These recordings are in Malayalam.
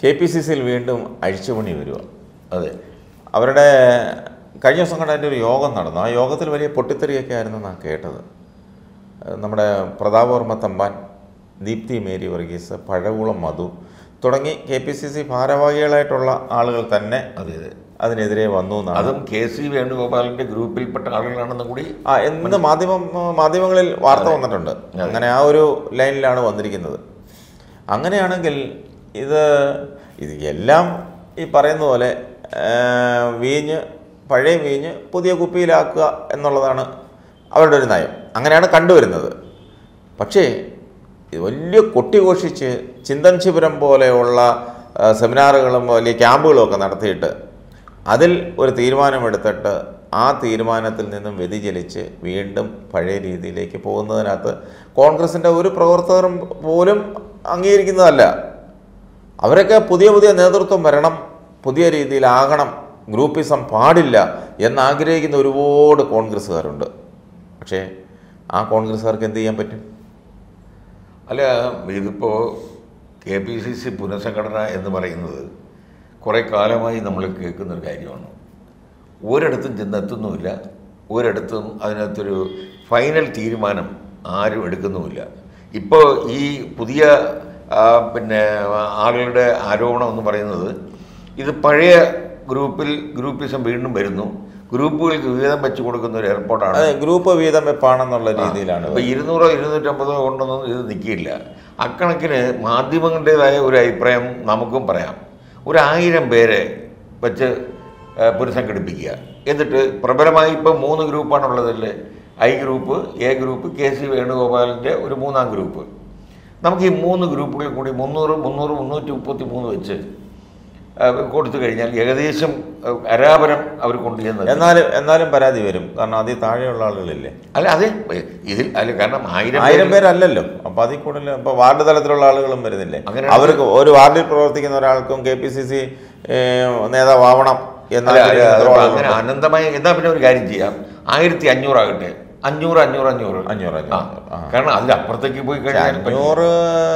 കെ പി സി സിയിൽ വീണ്ടും അഴിച്ചുപണി വരിക അതെ അവരുടെ കഴിഞ്ഞ ദിവസം കണ്ട അതിൻ്റെ ഒരു യോഗം നടന്നു ആ യോഗത്തിൽ വലിയ പൊട്ടിത്തെറിയൊക്കെ ആയിരുന്നു ഞാൻ കേട്ടത് ഏഹ് നമ്മുടെ പ്രതാപവർമ്മ തമ്പാൻ ദീപ്തി മേരി വർഗീസ് പഴകുളം മധു തുടങ്ങി കെ പി സി സി ഭാരവാഹികളായിട്ടുള്ള ആളുകൾ തന്നെ അതെ അതെ അതിനെതിരെ വന്നു എന്നാണ് അതും കെ സി വേണുഗോപാലിന്റെ ഗ്രൂപ്പിൽപ്പെട്ട ആളുകളാണെന്നും കൂടി ആ എന്ന് മാധ്യമം മാധ്യമങ്ങളിൽ വാർത്ത വന്നിട്ടുണ്ട് അങ്ങനെ ആ ഒരു ലൈനിലാണ് വന്നിരിക്കുന്നത് അങ്ങനെയാണെങ്കിൽ ഇത് ഇത് എല്ലാം ഈ പറയുന്ന പോലെ ആ, വീഞ്ഞ് പഴയ വീഞ്ഞ് പുതിയ കുപ്പിയിലാക്കുക എന്നുള്ളതാണ് അവരുടെ ഒരു നയം അങ്ങനെയാണ് കണ്ടുവരുന്നത് പക്ഷേ ഇത് വലിയ കൊട്ടിഘോഷിച്ച് ചിന്തൻ ശിബിരം പോലെയുള്ള ആ, സെമിനാറുകളും വലിയ ക്യാമ്പുകളും ഒക്കെ നടത്തിയിട്ട് അതിൽ ഒരു തീരുമാനമെടുത്തിട്ട് ആ തീരുമാനത്തിൽ നിന്നും വ്യതിചലിച്ച് വീണ്ടും പഴയ രീതിയിലേക്ക് പോകുന്നതിനകത്ത് കോൺഗ്രസിൻ്റെ ഒരു പ്രവർത്തകരും പോലും അംഗീകരിക്കുന്നതല്ല അവരൊക്കെ പുതിയ പുതിയ നേതൃത്വം വരണം പുതിയ രീതിയിലാകണം ഗ്രൂപ്പിസം പാടില്ല എന്നാഗ്രഹിക്കുന്ന ഒരുപാട് കോൺഗ്രസ്സുകാരുണ്ട് പക്ഷേ ആ കോൺഗ്രസ്സുകാർക്ക് എന്ത് ചെയ്യാൻ പറ്റും അല്ല ഇതിപ്പോൾ കെ പി സി സി പുനഃസംഘടന എന്ന് പറയുന്നത് കുറേ കാലമായി നമ്മൾ കേൾക്കുന്നൊരു കാര്യമാണ് ഒരിടത്തും ചെന്നെത്തുന്നുമില്ല ഒരിടത്തും അതിനകത്തൊരു ഫൈനൽ തീരുമാനം ആരും എടുക്കുന്നുമില്ല ഇപ്പോൾ ഈ പുതിയ ആ, പിന്നെ ആളുകളുടെ ആരോപണം എന്ന് പറയുന്നത് ഇത് പഴയ ഗ്രൂപ്പിൽ ഗ്രൂപ്പിസം വീണ്ടും വരുന്നു ഗ്രൂപ്പുകൾക്ക് വീതം വെച്ച് കൊടുക്കുന്ന ഒരു ഏർപ്പാടാണ് അതെ ഗ്രൂപ്പ് വീതം വെപ്പാണെന്നുള്ള രീതിയിലാണ് ഇപ്പോൾ ഇരുന്നൂറോ ഇരുന്നൂറ്റമ്പതോ കൊണ്ടൊന്നും ഇത് നിൽക്കില്ല അക്കണക്കിന് മാധ്യമങ്ങളുടേതായ ഒരു അഭിപ്രായം നമുക്കും പറയാം ഒരു ആയിരം പേരെ വെച്ച് ഏ, പുനഃസംഘടിപ്പിക്കുക എന്നിട്ട് പ്രബലമായി ഇപ്പോൾ മൂന്ന് ഗ്രൂപ്പാണുള്ളതല്ലേ I group A group K C വേണുഗോപാലിൻ്റെ ഒരു മൂന്നാം ഗ്രൂപ്പ് നമുക്ക് ഈ മൂന്ന് ഗ്രൂപ്പുകളിൽ കൂടി മുന്നൂറ് മുന്നൂറ് മുന്നൂറ്റി മുപ്പത്തി മൂന്ന് വെച്ച് ഏ, കൊടുത്തു കഴിഞ്ഞാൽ ഏകദേശം ഏ, അരാപരം അവർ കൊണ്ടുചെന്നത് എന്നാലും എന്നാലും പരാതി വരും കാരണം അതിൽ താഴെയുള്ള ആളുകളില്ലേ അല്ല അത് ഇതിൽ അല്ല കാരണം ആയിരം ആയിരം പേരല്ലല്ലോ അപ്പൊ അതിൽ കൂടുതൽ ഇപ്പൊ വാർഡ് തലത്തിലുള്ള ആളുകളും വരുന്നില്ലേ അങ്ങനെ അവർക്ക് ഒരു വാർഡിൽ പ്രവർത്തിക്കുന്ന ഒരാൾക്കും കെ പി സി സി നേതാവാവണം അല്ല, അല്ല, എന്നാൽ അതിപ്പോ അങ്ങനെ അനന്തമായി എന്നാ പിന്നെ ഒരു കാര്യം ചെയ്യാം ആയിരത്തി അഞ്ഞൂറാകട്ടെ അഞ്ഞൂറ് അഞ്ഞൂറ് അഞ്ഞൂറ് അഞ്ഞൂറ്, ആ. അഞ്ഞൂറ്, ആ. കാരണം അതിലപ്പുറത്തേക്ക് പോയി കഴിഞ്ഞാൽ അഞ്ഞൂറ്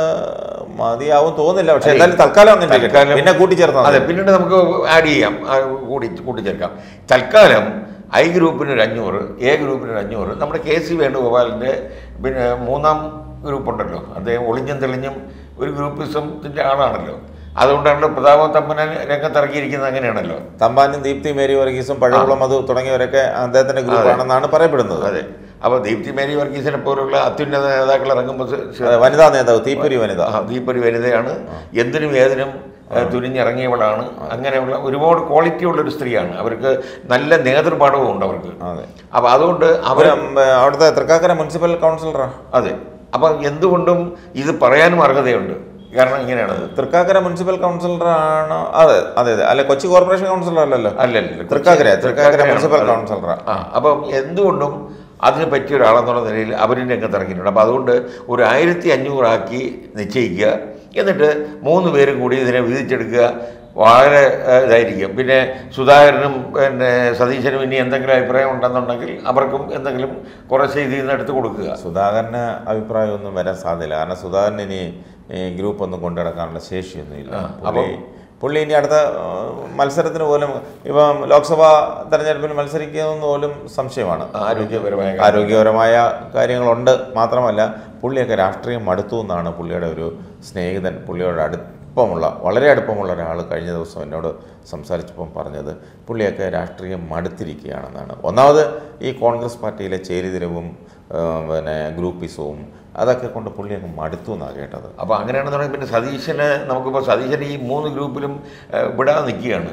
മതിയാവും തോന്നില്ല പക്ഷെ എന്തായാലും തൽക്കാലം അങ്ങനെ ചെയ്യട്ടെ. തൽക്കാലം- പിന്നെ കൂട്ടിച്ചേർത്താൽ അതെ മതി. പിന്നീട് നമുക്ക് ആഡ് ചെയ്യാം ആ, കൂടി കൂട്ടിച്ചേർക്കാം തൽക്കാലം ഐ ഗ്രൂപ്പിന് ഒരു അഞ്ഞൂറ് എ ഗ്രൂപ്പിന് ഒരു അഞ്ഞൂറ് നമ്മുടെ കെ സി വേണുഗോപാലിൻ്റെ പിന്നെ മൂന്നാം ഗ്രൂപ്പുണ്ടല്ലോ അദ്ദേഹം ഒളിഞ്ഞും തെളിഞ്ഞും ഒരു ഗ്രൂപ്പിസത്തിൻ്റെ ആളാണല്ലോ അതുകൊണ്ടാണ് പ്രതാപം തമ്മനെ രംഗത്തിറക്കിയിരിക്കുന്നത് അങ്ങനെയാണല്ലോ തമ്പാനും ദീപ്തി മേരി വർഗീസും പഴകുളം മധു തുടങ്ങിയവരൊക്കെ അദ്ദേഹത്തിന്റെ ഗ്രൂപ്പാണെന്നാണ് പറയപ്പെടുന്നത് അതെ അപ്പോൾ ദീപ്തി മേരി വർഗീസിനെ പോലുള്ള അത്യുന്നത നേതാക്കൾ ഇറങ്ങുമ്പോൾ സ- സ- അതെ, വനിതാ നേതാവ് തീപ്പൊരി വനിത ആ, ദീപൊരു വനിതയാണ് എന്തിനും ഏതിനും ഏ, തുനിഞ്ഞിറങ്ങിയവളാണ് അങ്ങനെയുള്ള ഒരുപാട് ക്വാളിറ്റി ഉള്ള ഒരു സ്ത്രീയാണ് അവർക്ക് നല്ല നേതൃപാഠവും ഉണ്ട് അവർക്ക് അതെ അപ്പോൾ അതുകൊണ്ട് അവർ അവര് ഉം, അവിടുത്തെ തൃക്കാക്കര മുനിസിപ്പൽ കൗൺസിലറാ അതെ അപ്പം എന്തുകൊണ്ടും ഇത് പറയാനും അർഹതയുണ്ട് കാരണം ഇങ്ങനെയാണത് തൃക്കാക്കര മുനിസിപ്പൽ കൗൺസിലറാണ് അതെ അതെ അതെ അല്ലെ കൊച്ചി കോർപ്പറേഷൻ കൗൺസിലർ അല്ലല്ലോ അല്ലല്ലോ തൃക്കാക്കര തൃക്കാക്കര തൃക്കാക്കരയാണ്. മുനിസിപ്പൽ അതെ. കൗൺസിലറാ ആ അപ്പം എന്തുകൊണ്ടും അതിന് പറ്റിയ ഒരാളെന്നുള്ള നിലയിൽ അവരും രംഗത്തിറങ്ങിയിട്ടുണ്ട് അപ്പോൾ അതുകൊണ്ട് ഒരു ആയിരത്തി അഞ്ഞൂറാക്കി നിശ്ചയിക്കുക എന്നിട്ട് മൂന്ന് പേരും കൂടി ഇതിനെ വിധിച്ചെടുക്കുക വളരെ ഏഹ്, ഇതായിരിക്കും പിന്നെ സുധാകരനും പിന്നെ സതീശനും ഇനി എന്തെങ്കിലും അഭിപ്രായം ഉണ്ടെന്നുണ്ടെങ്കിൽ അവർക്കും എന്തെങ്കിലും കുറച്ച് ഇതിൽ നിന്ന് എടുത്ത് കൊടുക്കുക സുധാകരന് അഭിപ്രായമൊന്നും വരാൻ സാധ്യതയില്ല കാരണം സുധാകരൻ ഇനി ഈ ഗ്രൂപ്പ് ഒന്നും കൊണ്ടുനടക്കാനുള്ള ശേഷിയൊന്നുമില്ല ആ, പുള്ളി പുള്ളി ഇനി അടുത്ത ആ, മത്സരത്തിന് പോലും ഇപ്പം ലോക്സഭാ തെരഞ്ഞെടുപ്പിൽ മത്സരിക്കുമെന്ന് പോലും സംശയമാണ് ആരോഗ്യപരമായ ആരോഗ്യപരമായ കാര്യങ്ങളുണ്ട് മാത്രമല്ല പുള്ളിയൊക്കെ രാഷ്ട്രീയം മടുത്തു എന്നാണ് പുള്ളിയുടെ ഒരു സ്നേഹിതൻ പുള്ളിയോട് അടുപ്പമുള്ള വളരെ അടുപ്പമുള്ള ഒരാൾ കഴിഞ്ഞ ദിവസം എന്നോട് സംസാരിച്ചപ്പം പറഞ്ഞത് പുള്ളിയൊക്കെ രാഷ്ട്രീയം മടുത്തിരിക്കുകയാണെന്നാണ് ഒന്നാമത് ഈ കോൺഗ്രസ് പാർട്ടിയിലെ ചേരിതിരിവും ആ, പിന്നെ ഗ്രൂപ്പിസവും അതൊക്കെ കൊണ്ട് പുള്ളിയൊക്കെ മടുത്തു എന്നാണ് കേട്ടത് അപ്പോൾ അങ്ങനെയാണെന്നുണ്ടെങ്കിൽ പിന്നെ സതീശന് നമുക്കിപ്പോൾ സതീശൻ ഈ മൂന്ന് ഗ്രൂപ്പിലും ഏഹ്, വിടാതെ നിൽക്കുകയാണ്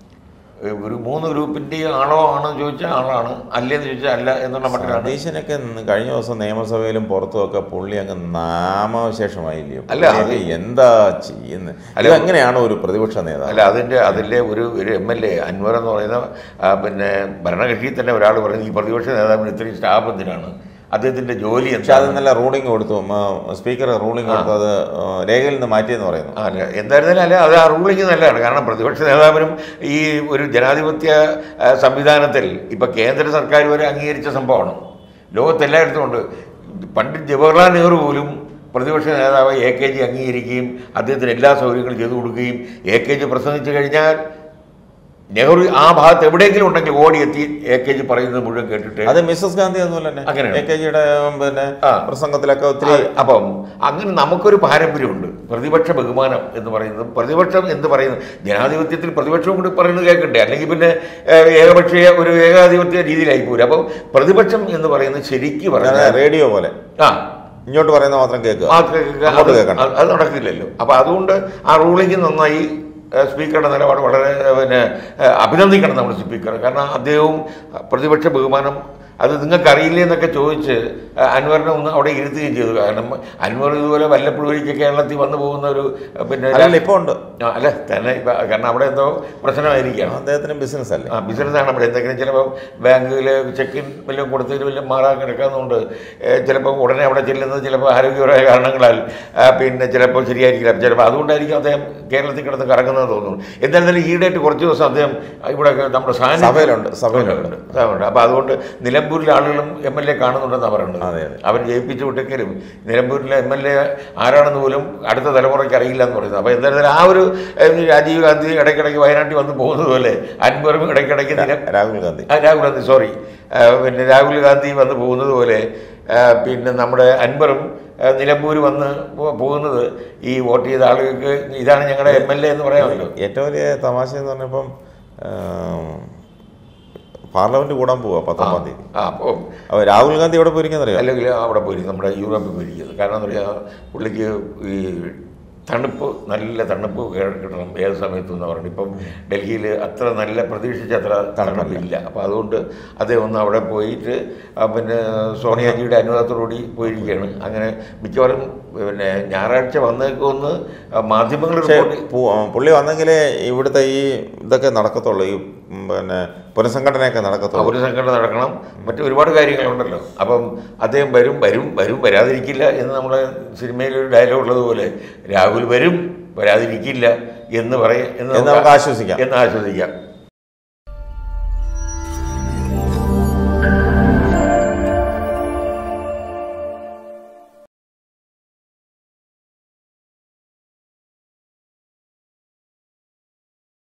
ഏഹ്, ഒരു മൂന്ന് ഗ്രൂപ്പിൻ്റെ ആളോ ആണോ എന്ന് ചോദിച്ചാൽ ആളാണ് അല്ലേന്ന് ചോദിച്ചാൽ അല്ല എന്നുള്ള മട്ടിലാണ് സതീശനൊക്കെ ഇന്ന് കഴിഞ്ഞ ദിവസം നിയമസഭയിലും പുറത്തുമൊക്കെ പുള്ളി അങ്ങ് നാമവിശേഷമായില്ലയോ അല്ല, അത് പുള്ളിയൊക്കെ എന്താ ചെയ്യുന്നത് അല്ല, ഇത് എങ്ങനെയാണ് ഒരു പ്രതിപക്ഷ നേതാവ് അല്ല അതിൻ്റെ അതിലെ ഒരു ഒരു എം എൽ എ അൻവർ എന്ന് പറയുന്ന ആ, പിന്നെ ഭരണകക്ഷിയിൽ തന്നെ ഒരാൾ പറയുന്നത് ഈ പ്രതിപക്ഷ നേതാവിന് ഇത്രയും സ്റ്റാഫ് എന്തിനാണ് അദ്ദേഹത്തിൻ്റെ ജോലി പക്ഷെ അത് എന്താണ് നല്ല റൂളിംഗ് കൊടുത്തു സ്പീക്കർ റൂളിംഗ് കൊടുത്തു അത് ആ, രേഖയിൽ നിന്ന് മാറ്റിയെന്ന് പറയുന്നു ആ, അല്ല എന്തായിരുന്നാലും അല്ല അത് ആ റൂളിംഗ് നല്ലതാണ് കാരണം പ്രതിപക്ഷ നേതാവിനും ഈ ഒരു ജനാധിപത്യ ആ, സംവിധാനത്തിൽ ഇപ്പം കേന്ദ്ര സർക്കാർ വരെ അംഗീകരിച്ച സംഭവമാണ് ലോകത്തെല്ലായിടത്തും ഉണ്ട് പണ്ഡിറ്റ് ജവഹർലാൽ നെഹ്റു പോലും പ്രതിപക്ഷ നേതാവ് എ കെ ജി അംഗീകരിക്കുകയും അദ്ദേഹത്തിന് എല്ലാ സൗകര്യങ്ങളും ചെയ്തു കൊടുക്കുകയും എ കെ ജി പ്രസംഗിച്ചു കഴിഞ്ഞാൽ നെഹ്റു ആ ഭാഗത്ത് എവിടെയെങ്കിലും ഉണ്ടെങ്കിൽ ഓടിയെത്തി എ കെ ജി പറയുന്നത് മുഴുവൻ കേട്ടിട്ട് അത് മിസ്സസ് ഗാന്ധി ഒന്നുമല്ല തന്നെ അങ്ങനെയാണ്. എ കെ ജിയുടെ പിന്നെ ആ. പ്രസംഗത്തിലൊക്കെ ഒത്തിരി ആ, അപ്പം അങ്ങനെ നമുക്കൊരു പാരമ്പര്യമുണ്ട് പ്രതിപക്ഷ ബഹുമാനം എന്ന് പറയുന്നത് പ്രതിപക്ഷം എന്ന് പറയുന്നത് ജനാധിപത്യത്തിൽ പ്രതിപക്ഷവും കൂടി പറയുന്നത് കേൾക്കണ്ടേ അല്ലെങ്കിൽ പിന്നെ ഏഹ്, ഏകപക്ഷീയ ഒരു ഏകാധിപത്യ രീതിയിലായി പോരും അപ്പം പ്രതിപക്ഷം എന്ന് പറയുന്നത് ശരിക്കും പറഞ്ഞാൽ റേഡിയോ പോലെ ആ ഇങ്ങോട്ട് പറയുന്ന മാത്രം കേൾക്കുക ആ, കേ- കേ- അങ്ങോട്ട് അത് കേൾക്കണം. അത് അത് നടക്കില്ലല്ലോ അപ്പം അതുകൊണ്ട് ആ റൂളിംഗ് നന്നായി ഏഹ്, സ്പീക്കറുടെ നിലപാട് വളരെ ഏഹ്, പിന്നെ ഏഹ്, അഭിനന്ദിക്കണം നമ്മൾ സ്പീക്കർ കാരണം അദ്ദേഹവും പ്രതിപക്ഷ ബഹുമാനം അത് നിങ്ങൾക്ക് അറിയില്ലേ എന്നൊക്കെ ചോദിച്ച് ഏഹ്, അൻവറിനെ ഒന്ന് അവിടെ ഇരുത്തുകയും ചെയ്തു കാരണം അൻവർ ഇതുപോലെ വല്ലപ്പോഴും ഒരിക്കൽ കേരളത്തിൽ വന്നു പോകുന്ന ഒരു ഏഹ്, പിന്നെ അല്ലല്ല ഇപ്പൊ ഉണ്ട് ആ, അല്ല തന്നെ ഇപ്പൊ കാരണം അവിടെ എന്തോ പ്രശ്നമായിരിക്കുകയാണ് അദ്ദേഹത്തിന് ബിസിനസ് അല്ലേ ആ ബിസിനസ്സാണ് നമ്മുടെ എന്തെങ്കിലും ചിലപ്പോൾ ബാങ്കിൽ ചെക്കിൻ വല്ലതും കൊടുത്തതിന് വല്ലതും മാറാൻ കിടക്കാന്നുകൊണ്ട് ചിലപ്പോൾ ഉടനെ അവിടെ ചെല്ലുന്നത് ചിലപ്പോൾ ആരോഗ്യപരമായ കാരണങ്ങളാൽ ആ, പിന്നെ ചിലപ്പോൾ ശരിയായിരിക്കില്ല ചിലപ്പോൾ അതുകൊണ്ടായിരിക്കും അദ്ദേഹം കേരളത്തിൽ കിടന്ന് കറങ്ങുന്നത് തോന്നുന്നു എന്തായിരുന്നാലും ഈടായിട്ട് കുറച്ച് ദിവസം അദ്ദേഹം ഇവിടെ നമ്മുടെ സാന്നിധ്യം- സഭയിലുണ്ട്, സഭയിലുണ്ട്. സഭയിലുണ്ട് അപ്പോൾ അതുകൊണ്ട് നിലമ്പൂരിലെ ആളുകളും എം എൽ എ കാണുന്നുണ്ടെന്നാണ് പറയുന്നത് അതെ, അതെ. അവർ ജയിപ്പിച്ചു വിട്ടെങ്കിലും നിലമ്പൂരിലെ എം എൽ എ ആരാണെന്ന് പോലും അടുത്ത തലമുറയ്ക്ക് അറിയില്ല എന്ന് പറയുന്നത് അപ്പോൾ എന്തായാലും ആ ഒരു ഏഹ്, രാജീവ് ഗാന്ധി ഇടയ്ക്കിടയ്ക്ക് വയനാട്ടിൽ വന്ന് പോകുന്നത് പോലെ അൻവറും ഇടയ്ക്കിടയ്ക്ക് നില രാഹുൽ ഗാന്ധി ആ, രാഹുൽ ഗാന്ധി സോറി ആ, പിന്നെ രാഹുൽ ഗാന്ധി വന്ന് പോകുന്നത് പോലെ ആ, പിന്നെ നമ്മുടെ അൻവറും ആ, നിലമ്പൂർ വന്ന് പോ- പോകുന്നത് ഈ വോട്ട് ചെയ്ത ആളുകൾക്ക് ഇതാണ് ഞങ്ങളുടെ എം എൽ എ എന്ന് പറയാമല്ലോ ഏറ്റവും വലിയ തമാശ എന്ന് പറഞ്ഞപ്പം പാർലമെന്റ് കൂടാൻ പോവാ പത്തൊമ്പതാം തീയതി ആ അപ്പോൾ അപ്പൊ രാഹുൽ ഗാന്ധി എവിടെ പോയിരിക്കുന്നറിയാം അല്ലെങ്കിൽ അവിടെ പോയി നമ്മുടെ യൂറോപ്പിൽ പോയിരിക്കുന്നത് കാരണം എന്താ പറയുക പുള്ളിക്ക് ഈ തണുപ്പ് നല്ല തണുപ്പ് കേ- കിട്ടണം ഏത് സമയത്തും എന്ന് പറഞ്ഞു ഇപ്പം ഡൽഹിയിൽ അത്ര നല്ല പ്രതീക്ഷിച്ച അത്ര തണുപ്പില്ല അപ്പോൾ അതുകൊണ്ട് അദ്ദേഹം ഒന്ന് അവിടെ പോയിട്ട് ആ, പിന്നെ സോണിയാജിയുടെ അനുവാദത്തോടുകൂടി പോയിരിക്കുകയാണ് അങ്ങനെ മിക്കവാറും പിന്നെ ഞായറാഴ്ച വന്നേക്കൊന്ന് മാധ്യമങ്ങൾ പക്ഷേ റിപ്പോർട്ട് പു- പുള്ളി വന്നെങ്കിലേ ഇവിടുത്തെ ഈ ഇതൊക്കെ നടക്കത്തുള്ളൂ ഈ ഉം, പിന്നെ പുനഃസംഘടനയൊക്കെ നടക്കത്തുള്ളൂ ഒരു സംഘടന നടക്കണം മറ്റു ഒരുപാട് കാര്യങ്ങളുണ്ടല്ലോ അപ്പം അദ്ദേഹം വരും വരും വരും വരാതിരിക്കില്ല എന്ന് നമ്മളെ സിനിമയിൽ ഒരു ഡയലോഗ് ഉള്ളതുപോലെ രാഹുൽ വരും വരാതിരിക്കില്ല എന്ന് പറയും എന്ന് നമുക്ക് ആശ്വസിക്കാം എന്ന് ആശ്വസിക്കാം